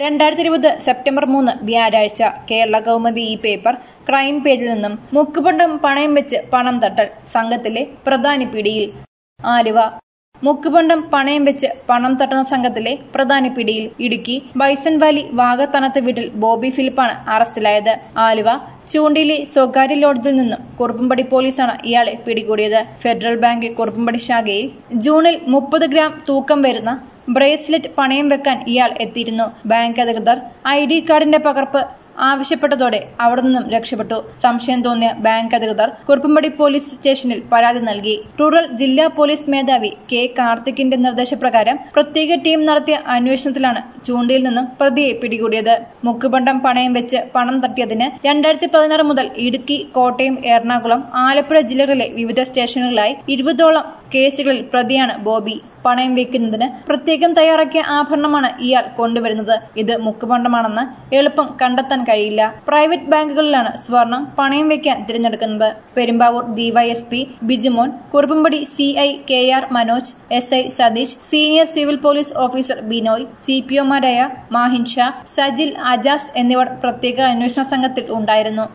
രണ്ടായിരത്തി ഇരുപത് സെപ്റ്റംബർ മൂന്ന് വ്യാഴാഴ്ച കേരള കൗമുദി ഈ പേപ്പർ ക്രൈം പേജിൽ നിന്നും മുക്കുപണ്ടം പണയം വെച്ച് പണം തട്ടൽ സംഘത്തിലെ പ്രധാനി പിടിയിൽ ആലുവ മുക്കുപണ്ടം പണയം വെച്ച് പണം തട്ടുന്ന സംഘത്തിലെ പ്രധാന പിടിയിൽ ഇടുക്കി ബൈസൺ വാലി വാഗത്തണത്ത് വീട്ടിൽ ബോബി ഫിലിപ്പാണ് അറസ്റ്റിലായത് ആലുവ ചൂണ്ടിയിലെ സ്വകാര്യ ലോഡ്ജിൽ നിന്നും കുറുപ്പുംപടി പോലീസാണ് ഇയാളെ പിടികൂടിയത് ഫെഡറൽ ബാങ്ക് കുറുപ്പുംപടി ശാഖയിൽ ജൂണിൽ മുപ്പത് ഗ്രാം തൂക്കം വരുന്ന ബ്രേസ്ലെറ്റ് പണയം വെക്കാൻ ഇയാൾ എത്തിയിരുന്നു ബാങ്ക് അധികൃതർ ഐ ഡി കാർഡിന്റെ പകർപ്പ് ആവശ്യപ്പെട്ടതോടെ അവിടെ നിന്നും രക്ഷപ്പെട്ടു സംശയം തോന്നിയ ബാങ്ക് അധികൃതർ കുറുപ്പുംപടി പോലീസ് സ്റ്റേഷനിൽ പരാതി നൽകി റൂറൽ ജില്ലാ പോലീസ് മേധാവി കെ കാർത്തിക്കിന്റെ നിർദ്ദേശപ്രകാരം പ്രത്യേക ടീം നടത്തിയ അന്വേഷണത്തിലാണ് ചൂണ്ടിയിൽ നിന്നും പ്രതിയെ പിടികൂടിയത് മുക്കുപണ്ടം പണയം വെച്ച് പണം തട്ടിയതിന് രണ്ടായിരത്തി പതിനാറ് മുതൽ ഇടുക്കി കോട്ടയം എറണാകുളം ആലപ്പുഴ ജില്ലകളിലെ വിവിധ സ്റ്റേഷനുകളിലായി ഇരുപതോളം കേസുകളിൽ പ്രതിയാണ് ബോബി പണയം വെക്കുന്നതിന് പ്രത്യേകം തയ്യാറാക്കിയ ആഭരണമാണ് ഇയാൾ കൊണ്ടുവരുന്നത് ഇത് മുക്കുപണ്ടമാണെന്ന് എളുപ്പം കണ്ടെത്താൻ കഴിയില്ല പ്രൈവറ്റ് ബാങ്കുകളിലാണ് സ്വർണം പണയം വെക്കാൻ തിരഞ്ഞെടുക്കുന്നത് Perumbavoor DYSP Bijumon Kuruppampady C I K R Manoj S I Satheesh senior civil police officer Binoy C P ഒമാരായ മാഹിൻ ഷാ സജിൽ അജാസ് എന്നിവർ പ്രത്യേക അന്വേഷണ സംഘത്തിൽ ഉണ്ടായിരുന്നു